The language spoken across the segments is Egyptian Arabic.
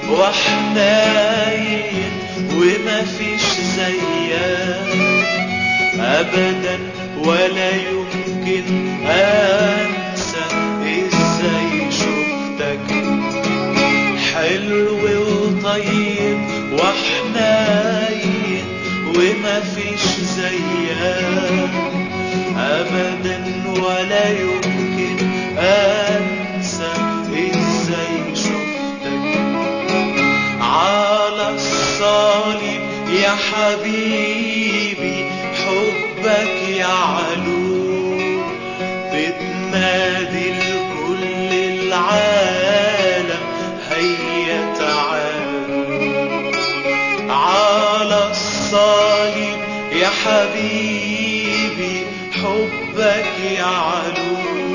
وحنين وما فيش زيها ابدا ولا يمكن انسى ازاي شفتك حلو وطيب وحنين وما فيش زيها ابدا ولا يمكن انسى ازاي شفتك على الصليب يا حبيبي حبك يعلو بتنادي لكل العالم هيا تعالوا على الصليب يا حبيبي حبك يعلو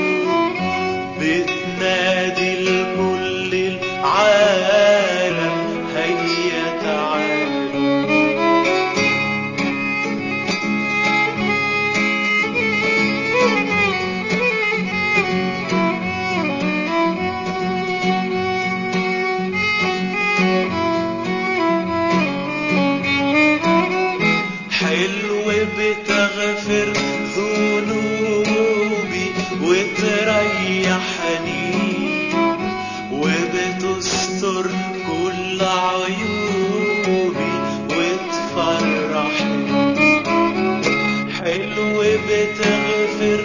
بتنادي لكل العالم هيا تعالوا حلو بتغفر ذنوبي وتريحني وبتستر كل عيوبي وتفرحني حلو بتغفر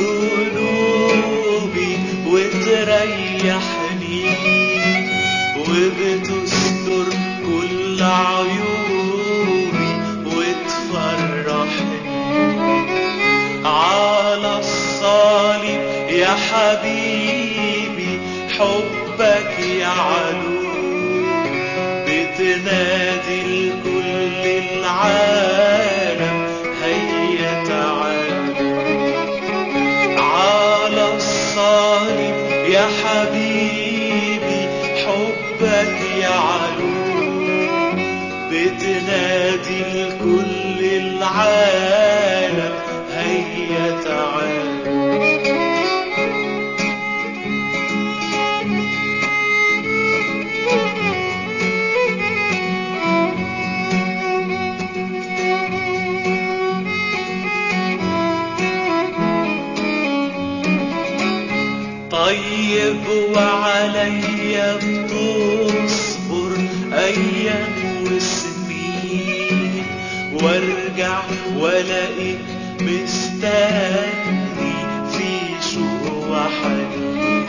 ذنوبي وتريحني وبتستر كل عيوبي وتفرحني على الصليب يا حبيبي حبك يعلو بتنادي لكل العالم هيا تعالوا على الصليب يا حبيبي حبك يعلو بتنادي لكل العالم هيا تعالوا طيب وعليا بتصبر ايام وسنين وارجع والاقيك مستني في شوق وحنين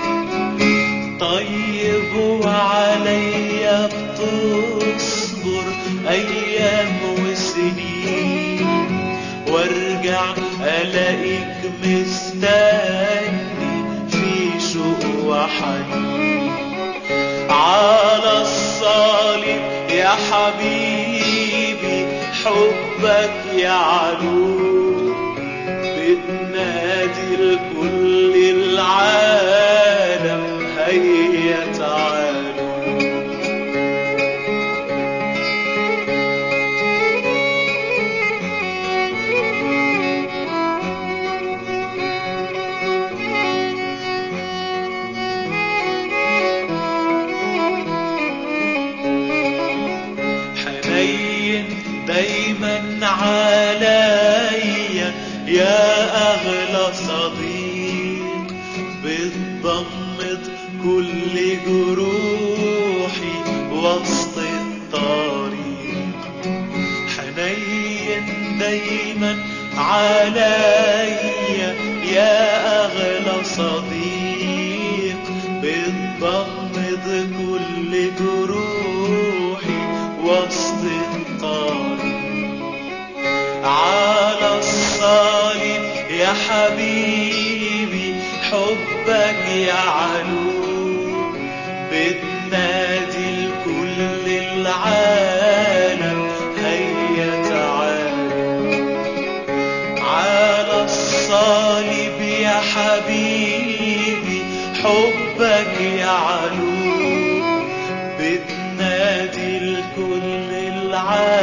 طيب وعليا بتصبر ايام وسنين وارجع الاقيك مستني في شوق وحنين على الصليب يا حبيبي حبك يعلو بتنادي لكل العالم هيا تعالوا حنين دايما عليا يا اغلى صديق بتضمد كل جروحي وسط الطريق حنين دايما عليا يا اغلى صديق بتضمد كل جروحي وسط الطريق على الصليب يا حبيبي حبك يعلو بتنادي لكل العالم هيا تعالوا على الصليب يا حبيبي حبك يعلو بتنادي لكل العالم